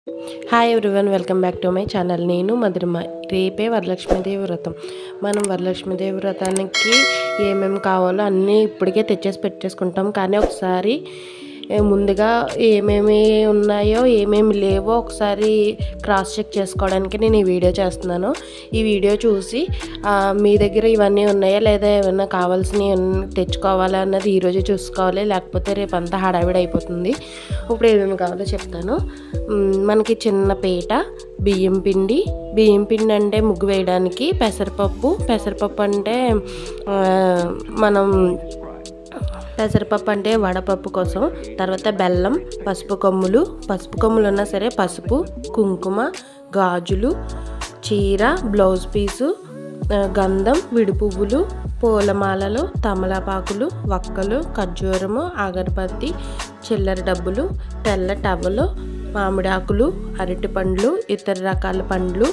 hi everyone welcome back to my channel నేను మధురిమ రేపే వరలక్ష్మీదేవి వ్రతం మనం వరలక్ష్మీదేవి వ్రతానికి ఏమేమి కావాలో అన్నీ ఇప్పటికే తెచ్చేసి పెట్టేసుకుంటాం కానీ ఒకసారి ఏ, ముందుగా ఏమేమి ఉన్నాయో ఏమేమి లేవో ఒకసారి క్రాస్ చెక్ చేసుకోవడానికి నేను ఈ వీడియో చేస్తున్నాను ఈ వీడియో చూసి ఆ, మీ దగ్గర ఇవన్నీ ఉన్నాయా లేదా ఏమైనా కావాల్సినవి ఉన్న- తెచ్చుకోవాలా అన్నది ఈరోజు చూసుకోవాలి లేకపోతే రేపు అంతా హడావిడి అయిపోతుంది ఇప్పుడు ఏమేమి కావాలో చెప్తాను మ్, మనకి చిన్న పీట బియ్యం పిండి బియ్యం పిండి అంటే ముగ్గు వేయడానికి పెసరపప్పు పెసరపప్పు అంటే ఆ, మనం పెసరపప్పు అంటే వడపప్పు కోసం తర్వాత బెల్లం పసుపు కొమ్ములు పసుపు కొమ్ములు ఉన్నా సరే పసుపు కుంకుమ గాజులు చీర బ్లౌజ్ పీసు ఆ, గంధం విడి పువ్వులు పూలమాలలు తమలపాకులు వక్కలు ఖర్జూరము అగరబత్తి చిల్లర డబ్బులు తెల్ల టవలు మామిడాకులు అరటి పండ్లు ఇతర రకాల పండ్లు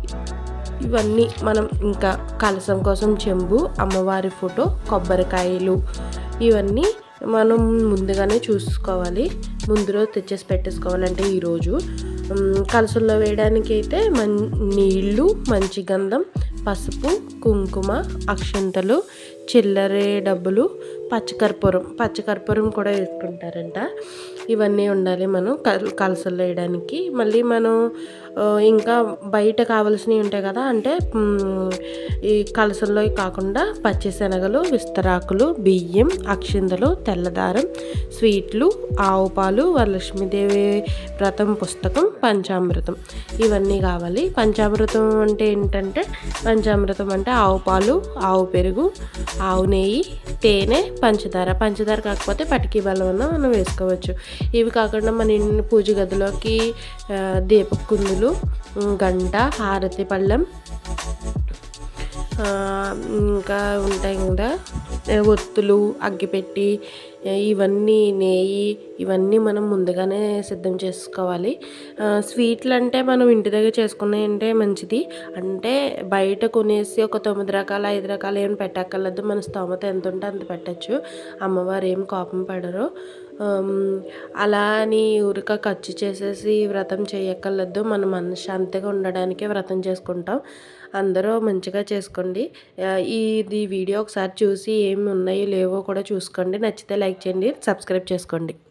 ఇవన్నీ మనం ఇంకా కలసం కోసం చెంబు అమ్మవారి ఫోటో కొబ్బరికాయలు ఇవన్నీ మనం ముందుగానే చూసుకోవాలి ముందు రోజు తెచ్చేసి పెట్టేసుకోవాలంటే ఈరోజు ఉమ్, కలసంలో వేయడానికి అయితే మన్ నీళ్ళు మంచి గంధం పసుపు కుంకుమ అక్షంతలు చిల్లరే డబ్బులు పచ్చకర్పూరం పచ్చకర్పూరం కూడా వేసుకుంటారంట ఇవన్నీ ఉండాలి మనం కల్ కలసల్లో వేయడానికి మళ్ళీ మనం ఆ, ఇంకా బయట కావాల్సినవి ఉంటాయి కదా అంటే మ్, ఈ కలసంలో కాకుండా పచ్చిశనగలు విస్తరాకులు బియ్యం అక్షింతలు తెల్లదారం స్వీట్లు ఆవు పాలు వరలక్ష్మీదేవి వ్రతం పుస్తకం పంచామృతం ఇవన్నీ కావాలి పంచామృతం అంటే ఏంటంటే పంచామృతం అంటే ఆవు పాలు ఆవు పెరుగు ఆవు నెయ్యి తేనె పంచదార పంచదార కాకపోతే పటికి బెల్లం అన్న మనం వేసుకోవచ్చు ఇవి కాకుండా మన ఇంటి పూజ గదిలోకి ఆ, దీపపు కుందులు ఉమ్, గంట హారతి పళ్ళెం ఆ, ఇంకా ఉంటాయి కదా ఏ, ఒత్తులు అగ్గిపెట్టి ఏ, ఇవన్నీ నెయ్యి ఇవన్నీ మనం ముందుగానే సిద్ధం చేసుకోవాలి ఆ, స్వీట్లు అంటే మనం ఇంటి దగ్గర చేసుకునే అంటే మంచిది అంటే బయట కొనేసి ఒక తొమ్మిది రకాల ఐదు రకాలు ఏం పెట్టక్కర్లేదు మన స్తోమత ఎంత ఉంటే అంత పెట్టచ్చు అమ్మవారు ఏం కోపం పడరు ఆమ్, అలా అని ఊరిక ఖర్చు చేసేసి వ్రతం చేయక్కర్లేదు మనం మనశ్శాంతిగా ఉండడానికే వ్రతం చేసుకుంటాం అందరూ మంచిగా చేసుకోండి ఆ, ఇది వీడియో ఒకసారి చూసి ఏమి ఉన్నాయో లేవో కూడా చూసుకోండి నచ్చితే లైక్ చేయండి సబ్స్క్రైబ్ చేసుకోండి